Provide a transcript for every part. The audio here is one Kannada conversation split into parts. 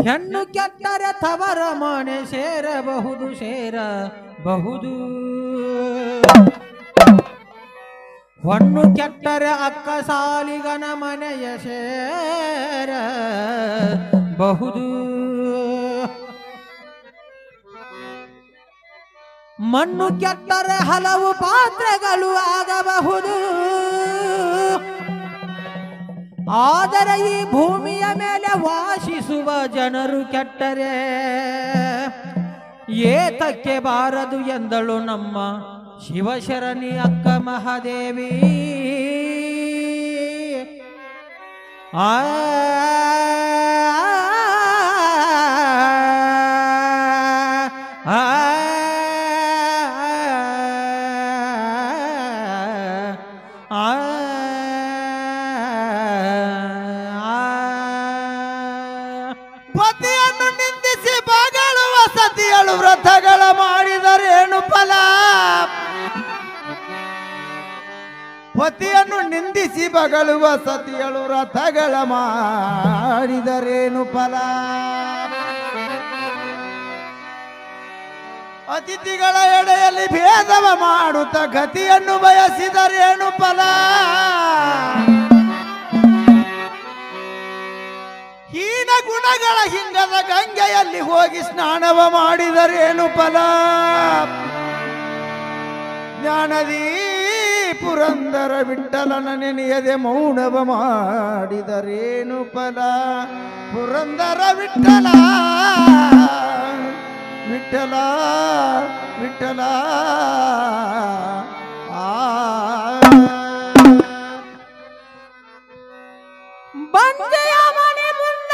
ಹೆಣ್ಣು ಕೆಟ್ಟರೆ ತವರ ಮನೆ ಸೇರಬಹುದು ಸೇರಬಹುದು ಹೊಣ್ಣು ಕೆಟ್ಟರೆ ಅಕ್ಕ ಸಾಲಿಗನ ಮನೆಯ ಸೇರಬಹುದು ಮಣ್ಣು ಕೆಟ್ಟರೆ ಹಲವು ಪಾತ್ರೆಗಳು ಆಗಬಹುದು ಆದರೆ ಈ ಭೂಮಿಯ ಮೇಲೆ ವಾಸಿಸುವ ಜನರು ಕೆಟ್ಟರೆ ಏತಕ್ಕೆ ಬಾರದು ಎಂದಳು ನಮ್ಮ ಶಿವಶರಣಿ ಅಕ್ಕ ಮಹಾದೇವಿ ಆ ಆ ಪತಿಯನ್ನು ನಿಂದಿಸಿ ಬಾಗಳುವ ಸತಿಯಳು ವ್ರತಗಳ ಮಾಡಿದರೇನು ಫಲ ಪತಿಯನ್ನು ನಿಂದಿಸಿ ಬಗಳುವ ಸತಿಯಳು ವ್ರತಗಳ ಮಾಡಿದರೇನು ಫಲ ಅತಿಥಿಗಳ ಎಡೆಯಲ್ಲಿ ಭೇದವ ಮಾಡುತ್ತ ಗತಿಯನ್ನು ಬಯಸಿದರೇನು ಫಲ ಹೀನ ಗುಣಗಳ ಹಿಂಗದ ಗಂಗೆಯಲ್ಲಿ ಹೋಗಿ ಸ್ನಾನವ ಮಾಡಿದರೇನು ಫಲ ಜ್ಞಾನದೀ ಪುರಂದರ ವಿಠಲನ ನೆನೆಯದೆ ಮೌನವ ಮಾಡಿದರೇನು ಫಲ ಪುರಂದರ ವಿಠಲ ವಿಠಲ ವಿಠಲ ಆ ಬಂದೆಯ ಮನೆ ಮುಂದ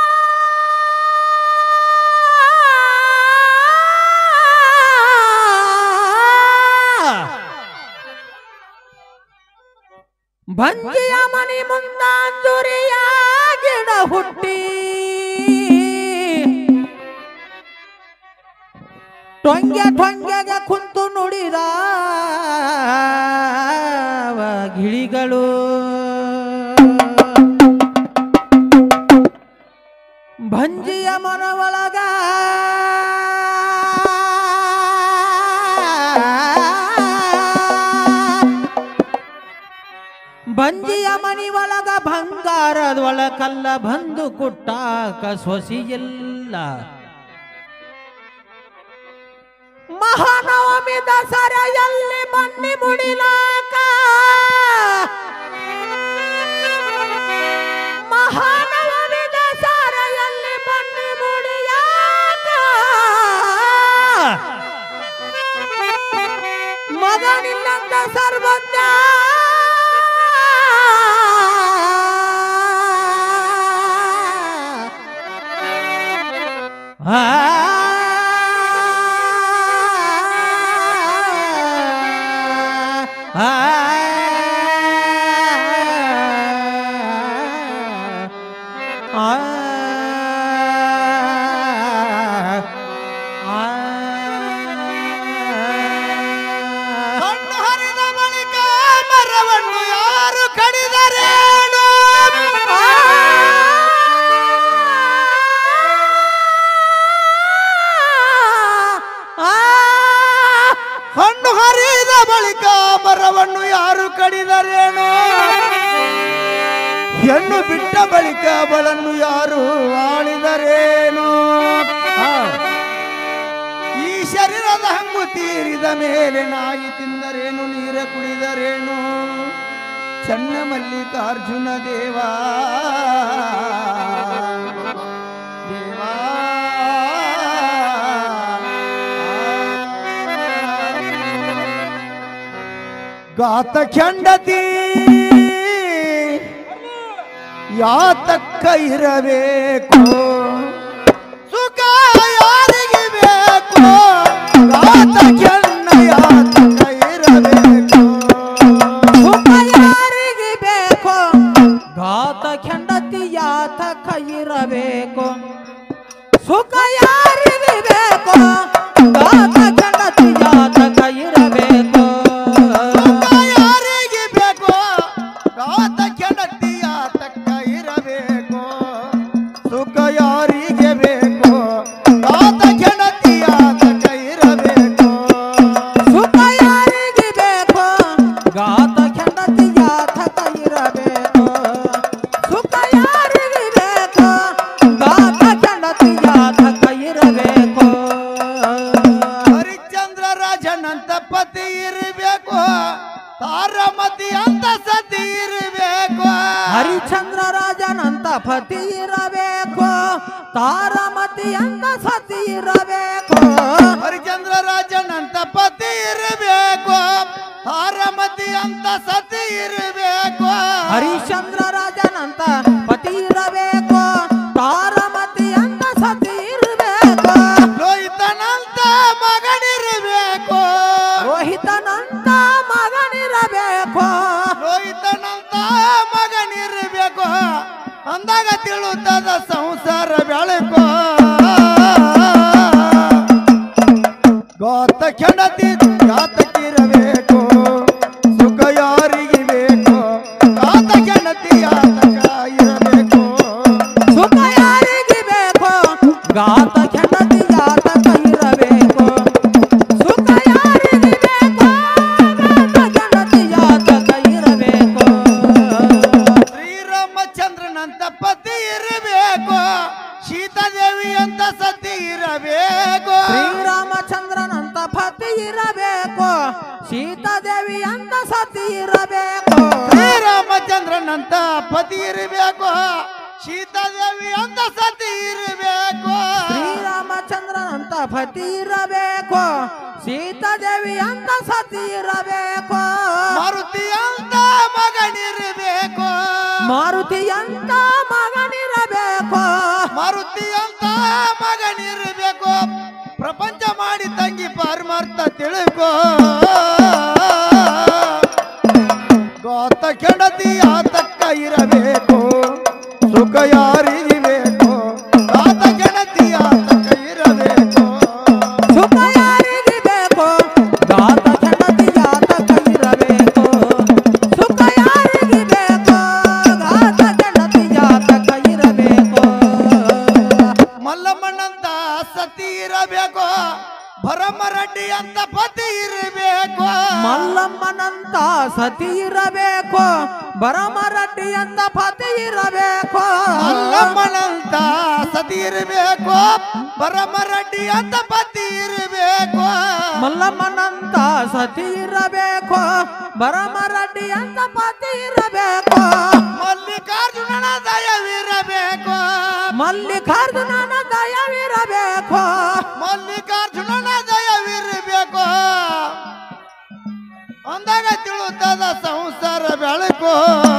ಬಂದೆಯ ಮನೆ ಮುಂದ ಅಂಜುರಿಯ ಗಿಡ ಹುಟ್ಟಿ ಟೊಂಗೆ ಟೊಂಗೆಗೆ ಕುಂತು ನುಡಿದ ಗಿಳಿಗಳು ಭಂಜಿಯ ಮನವೊಳಗ ಬಂಜಿಯ ಮನಿ ಒಳಗ ಬಂಗಾರದೊಳ ಕಲ್ಲ ಬಂದು ಕುಟ್ಟಾಕ ಸೊಸಿಯಿಲ್ಲ ಮಹಾನವಮಿ ದಸರೆಯಲ್ಲಿ ಬನ್ನಿ ಮುಡಿಲಾಕ ಮಹಾನವಮಿ ದಸರೆಯಲ್ಲಿ ಬನ್ನಿ ಮುಡಿಯಾಕ ಮಗನಿಲ್ಲಂದ ಸರ್ವಜ್ಞ ಕಣ್ಣು ಹರಿದ ಬಳಿಕ ಮರವನ್ನು ಯಾರು ಕಡಿದರೇನು ಕಣ್ಣು ಹರಿದ ಬಳಿಕ ಮರವನ್ನು ಯಾರು ಕಡಿದರೇನು ಹೆಣ್ಣು ಬಿಟ್ಟ ಬಳಿಕ ಅವಳನ್ನು ಯಾರು ಆಳಿದರೇನು ಈ ಶರೀರದ ಹಂಗು ತೀರಿದ ಮೇಲೆ ನಾಯಿ ತಿಂದರೇನು ನೀರ ಕುಡಿದರೇನು ಚನ್ನ ಮಲ್ಲಿಕಾರ್ಜುನ ದೇವಾ ದೇವಾ ಗಾತ ಖಂಡತಿ ಯಾತಕ್ಕ ಇರಬೇಕು ಸುಖ ಯಾರಿಗೆ ಬೇಕು ಗಾತ ಕೆನ್ನ ಯಾತಕ್ಕ ಇರಬೇಕು ಸುಖ ಯಾರಿಗೆ ಬೇಕು ಗಾತ ಕೆಂಡತಿ ಯಾತ ಇರಬೇಕು ಸುಖ ಯಾರಿಗೆ ಬೇಕು ಗಾತ ಕೆಂಡತಿ ಯಾತ ಇರಬೇಕು ಸುಖ ಯಾರಿಗೆ ಬೇಕು ಗಾತ ಕೆಡತಿ ಯಾತಕ್ಕ ಇರಬೇಕು ಸುಖ ಯಾರಿಗೆ ಪತಿ ಇರಬೇಕು ತಾರಮತಿ ಅಂತ ಸತಿ ಇರಬೇಕು ಹರಿಚಂದ್ರ ರಾಜನಂತ ಪತಿ ಇರಬೇಕು ಹಾರಮತಿ ಅಂತ ಸತಿ ಇರಬೇಕು ಹರಿಶ್ಚಂದ್ರ ರಾಜನಂತ ಪತಿ ಇರಬೇಕು ತಾರಮತಿ ಅಂತ ಸತಿ ಇರಬೇಕು ಲೋಹಿತನಂತ ಮಗನಿರಬೇಕು ರೋಹಿತನಂತ ಮಗನಿರಬೇಕು ಲೋಹಿತನಂತ ಮಗನಿರಬೇಕು ಅಂದಾಗ ತಿಳುತ್ತದ ಸಂಸಾರ ಬೆಳಕು ಗಾತ ಕೆಣತಿ ಜಾತಕಿರಬೇಕು ಸುಖ ಯಾರಿಗೆ ಬೇಕು ಗಾತ ಕೆಣತಿ ಯಾತಕ ಇರಬೇಕು ಸುಖ ಯಾರಿಗೆ ಬೇಕು ಗಾತ ಕೆಣತಿ ಜಾತಕ ಇರಬೇಕು ಸುಖ ಯಾರಿಗೆ ಬೇಕು ಗಾತ ಕೆಣತಿ ಜಾತಕ ಇರಬೇಕು ಶ್ರೀರಾಮಚಂದ್ರನಂತ ಪತಿ ಇರಬೇಕು ಸೀತಾದೇವಿ ಅಂತ ಸತಿ ಇರಬೇಕು ಶ್ರೀರಾಮಚಂದ್ರನಂತ ಪತಿ ಇರಬೇಕು ಸೀತಾದೇವಿ ಅಂತ ಸತಿ ಇರಬೇಕು ಶ್ರೀರಾಮಚಂದ್ರನಂತ ಪತಿ ಇರಬೇಕು ಸೀತಾದೇವಿ ಅಂತ ಸತಿ ಇರಬೇಕು ಶ್ರೀರಾಮಚಂದ್ರನಂತ ಪತಿ ಇರಬೇಕು ಸೀತಾದೇವಿ ಅಂತ ಸತಿ ಇರಬೇಕು ಮಾರುತಿ ಅಂತ ಮಗನಿರಬೇಕು ಮಾರುತಿ ಅಂತ ಮಗನಿರಬೇಕು ಮಾರುತಿ ಅಂತ ಮಗನಿರಬೇಕು ಪ್ರಪಂಚ ಮಾಡಿ ತಂಗಿ ಪರಮಾರ್ಥ ತಿಳ್ಕೋ ಗಾತ ಕೆಡತಿ ಆತಕ್ಕ ಇರಬೇಕು ಸುಖ ಯಾರಿಗೆ ಬೇಕು ಗಾತ ಕೆಡತಿ ಆತಕ್ಕ ಇರಬೇಕು ಸುಖ ಯಾರಿಗೆ ಬೇಕು ಗಾತ ಕೆಣತಿ ಜಾತಕ ಇರಬೇಕು ಸುಖ ಯಾರಿಗೆ ಬೇಕು ಗಾತ ಕೆಣತಿ ಜಾತಕ ಇರಬೇಕು ಮಲ್ಲಮ್ಮನಂತ ಸತಿ ಇರಬೇಕು ಭರಮರೆಡ್ಡಿ ಅಂತ ಪತಿ ಇರಬೇಕು ಮಲ್ಲಮ್ಮನಂತ ಸತಿ ಇರಬೇಕು ಬರಮರಡ್ಡಿ ಅಂತ ಪತಿ ಇರಬೇಕು ಮಲ್ಲಮ್ಮನಂತ ಸತಿ ಇರಬೇಕು ಭರಮರೆಡ್ಡಿ ಅಂತ ಪತಿ ಇರಬೇಕು ಮಲ್ಲಮ್ಮನಂತ ಸತಿ ಇರಬೇಕು ಬರಮರಡ್ಡಿ ಅಂತ ಪತಿ ಇರಬೇಕು ಮಲ್ಲಿಕಾರ್ಜುನನ ದಯವಿರಬೇಕು ಮಲ್ಲಿಕಾರ್ಜುನನ ದಯವಿರಬೇಕು ಮಲ್ಲಿಕಾರ್ಜುನನ ದಯವಿರಬೇಕು ಅಂದಾಗ ತಿಳುತ್ತದ ಸಂಸಾರ ಬೆಳಕು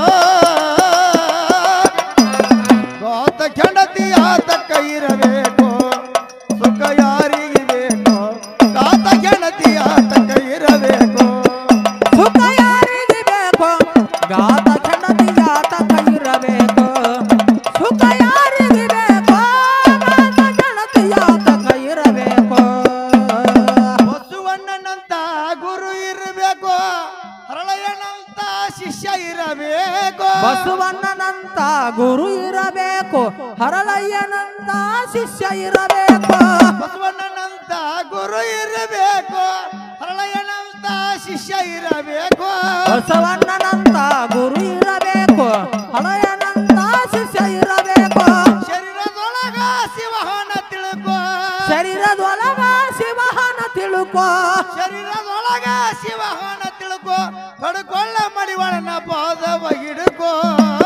ಗಾತ ಕೆಂಡತಿ ಆತಕ್ಕ ಇರಬೇಕು ಸುಖ ಯಾರಿಗೆ ಬೇಕು ಗಾತ ಕೆಣತಿ ಆತಕ್ಕ ಇರಬೇಕು ಸುಖ ಯಾರಿಗೆ ಬೇಕು ಗಾತ ಕೆಣತಿ ಜಾತಕ ಇರಬೇಕು ಸುಖ ಯಾರಿಗೆ ಬೇಕು ಗಾತ ಕೆಣತಿ ಜಾತಕ ಇರಬೇಕು ಬಸವಣ್ಣನಂತ ಗುರು ಇರಬೇಕು ಹರಳಯ್ಯನಂತ ಶಿಷ್ಯ ಇರಬೇಕು ಬಸವಣ್ಣನಂತ ಗುರು ಇರಬೇಕು ಹರಳಯ್ಯನಂತ ಶಿಷ್ಯ ಇರಬೇಕು ಬಸವಣ್ಣನಂತ ಗುರು ಇರಬೇಕು ಹರಳಯ್ಯನಂತ ಶಿಷ್ಯ ಇರಬೇಕು ಬಸವಣ್ಣನಂತ ಗುರು ಇರಬೇಕು ಹಳಯನಂತ ಶಿಷ್ಯ ಇರಬೇಕು ಶರೀರದೊಳಗ ಶಿವಹನ ತಿಳ್ಕೋ ಶರೀರದೊಳಗ ಶಿವಹನ ತಿಳುಕೋ ಶರೀರದೊಳಗ ಶಿವಹನ ತಿಳ್ಕೋ ಪಡ್ಕೊಳ್ಳ ಮಡಿವಾಳನ ಪಾದವ ಹಿಡ್ಕೋ